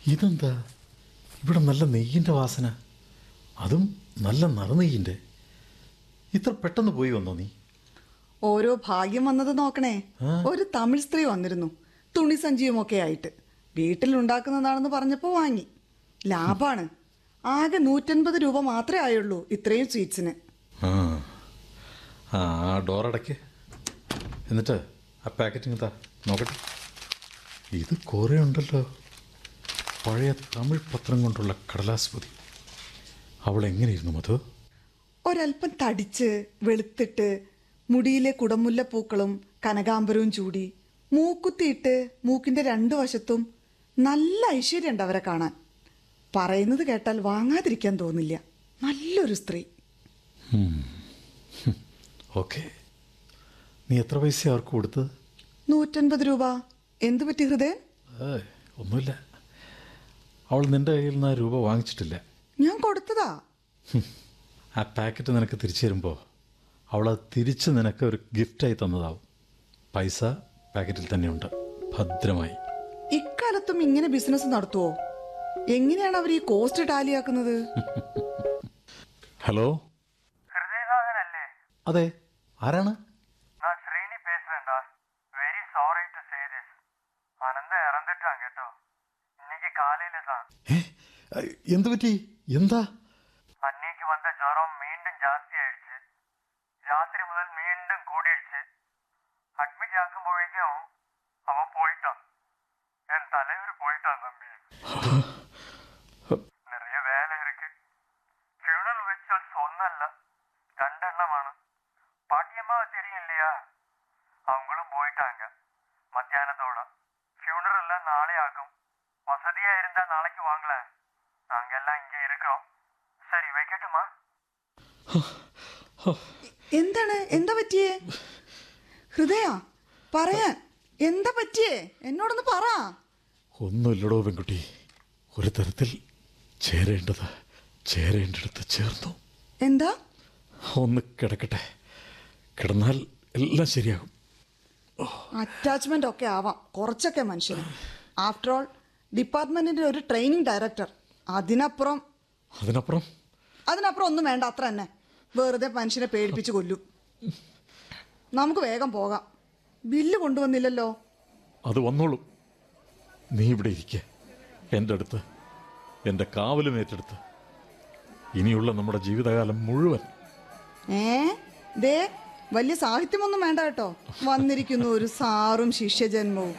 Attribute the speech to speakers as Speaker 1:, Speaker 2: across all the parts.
Speaker 1: ഇതെന്താ ഇവിടെ നല്ല നെയ്യിൻ്റെ വാസന അതും നല്ല നറുനെയ്യിൻ്റെ ഇത്ര പെട്ടെന്ന് പോയി വന്നോ നീ
Speaker 2: ഓരോ ഭാഗ്യം വന്നത് നോക്കണേ ഒരു തമിഴ് സ്ത്രീ വന്നിരുന്നു തുണി സഞ്ചിയുമൊക്കെ ആയിട്ട് വീട്ടിലുണ്ടാക്കുന്നതാണെന്ന് പറഞ്ഞപ്പോൾ വാങ്ങി ലാഭാണ് ആകെ നൂറ്റൻപത് രൂപ മാത്രമേ ആയുള്ളൂ ഇത്രയും സ്വീറ്റ്സിന്
Speaker 1: ആ ആ ആ ഡോറടയ്ക്ക് എന്നിട്ട് ആ പാക്കറ്റിങ് താ നോക്കട്ടെ ഇത് കുറേ ഉണ്ടല്ലോ പഴയ തമിഴ് പത്രം കൊണ്ടുള്ള കടലാസ് പൊതി അവൾ എങ്ങനെയിരുന്നു മധു
Speaker 2: ഒരല്പം തടിച്ച് വെളുത്തിട്ട് മുടിയിലെ കുടമുല്ല പൂക്കളും കനകാംബരവും ചൂടി മൂക്കുത്തിയിട്ട് മൂക്കിന്റെ രണ്ടു വശത്തും നല്ല ഐശ്വര്യമുണ്ട് അവരെ കാണാൻ പറയുന്നത് കേട്ടാൽ വാങ്ങാതിരിക്കാൻ തോന്നില്ല നല്ലൊരു സ്ത്രീ
Speaker 1: ഓക്കെ നീ എത്ര പൈസ അവർക്ക് കൊടുത്തത്
Speaker 2: നൂറ്റൻപത് രൂപ എന്തു പറ്റി ഹൃദയൻ
Speaker 1: ഏയ് ഒന്നുമില്ല അവൾ നിന്റെ കയ്യിൽ നിന്ന് ആ രൂപ വാങ്ങിച്ചിട്ടില്ല
Speaker 2: ഞാൻ കൊടുത്തതാ
Speaker 1: ഹും. ആ പാക്കറ്റ് നിനക്ക് തിരിച്ചു തരുമ്പോൾ അവൾ അത് തിരിച്ച് നിനക്ക് ഒരു ഗിഫ്റ്റായി തന്നതാവും പൈസ പാക്കറ്റിൽ തന്നെയുണ്ട് ഭദ്രമായി
Speaker 2: ഇക്കാലത്തും ഇങ്ങനെ ബിസിനസ് നടത്തുവോ എങ്ങനെയാണ് അവർ ഈ കോസ്റ്റ് ടാലിയാക്കുന്നത്
Speaker 1: ഹലോ
Speaker 3: ஹிருதயநாதன்
Speaker 1: അതെ ആരാണ്
Speaker 3: நான் ஸ்ரீனி பேசுறேன்டா very sorry to say this Ananda இறந்துட்டான் கேட்டோ இன்னைக்கு காலையில தான்
Speaker 1: ഏ എന്ത് പറ്റി എന്താ
Speaker 3: அன்னைக்கு வந்த ஜுரம் மீண்டும் ஜாஸ்தி ஆயிடுச்சு ராத்திரி முதல் மீண்டும் கூடிடுச்சு அட்மிட் ஆக்கும்போഴേക്കും அவன் போயிட்டான் என் தலைவர் போயிட்டான் தம்பி நிறைய வேலை இருக்கு ஃபியூனல் வச்சால் சொன்னல்ல ரெண்டெண்ணമാണ് பாட்டியம்மாவை தெரியும் இல்லையா அவங்களும் போயிட்டாங்க மத்தியானத்தோட ஃபியூனல் எல்லாம் நாளை ஆகும் வசதியா இருந்தா நாளைக்கு வாங்கலாம் நாங்க எல்லாம் இங்க இருக்கோம் சரி வைக்கட்டுமா
Speaker 2: എന്താണ് എന്താ പറ്റിയേ ഹൃദയ പറയാൻ എന്താ പറ്റിയേ എന്നോടൊന്ന് പറ
Speaker 1: ഒന്നുമില്ലടോ പെൺകുട്ടി ഒരു തരത്തിൽ ചേരേണ്ടത് ചേരേണ്ടടുത്ത് ചേർന്നു
Speaker 2: എന്താ
Speaker 1: ഒന്ന് കിടക്കട്ടെ കിടന്നാൽ എല്ലാം ശരിയാകും
Speaker 2: അറ്റാച്ച്മെന്റ് ഒക്കെ ആവാം കുറച്ചൊക്കെ മനുഷ്യന് ആഫ്റ്റർ ഓൾ ഡിപ്പാർട്ട്മെന്റിന്റെ ഒരു ട്രെയിനിങ് ഡയറക്ടർ അതിനപ്പുറം
Speaker 1: അതിനപ്പുറം
Speaker 2: അതിനപ്പുറം ഒന്നും വേണ്ട അത്ര തന്നെ വെറുതെ മനുഷ്യനെ പേടിപ്പിച്ച് കൊല്ലും നമുക്ക് വേഗം പോകാം ബില്ല് കൊണ്ടുവന്നില്ലല്ലോ
Speaker 1: അത് വന്നോളും നീ ഇവിടെ ഇരിക്ക എൻ്റെ അടുത്ത് എൻ്റെ കാവലും ഏറ്റെടുത്ത് ഇനിയുള്ള നമ്മുടെ ജീവിതകാലം മുഴുവൻ
Speaker 2: ഏ ദേ വലിയ സാഹിത്യമൊന്നും വേണ്ട കേട്ടോ വന്നിരിക്കുന്നു ഒരു സാറും ശിഷ്യജന്മവും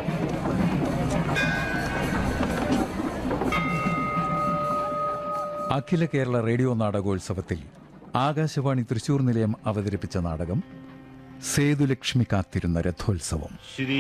Speaker 4: അഖില കേരള റേഡിയോ നാടകോത്സവത്തിൽ ആകാശവാണി തൃശൂർ നിലയം അവതരിപ്പിച്ച നാടകം സേതുലക്ഷ്മി കാത്തിരുന്ന രഥോത്സവം
Speaker 5: ശ്രീ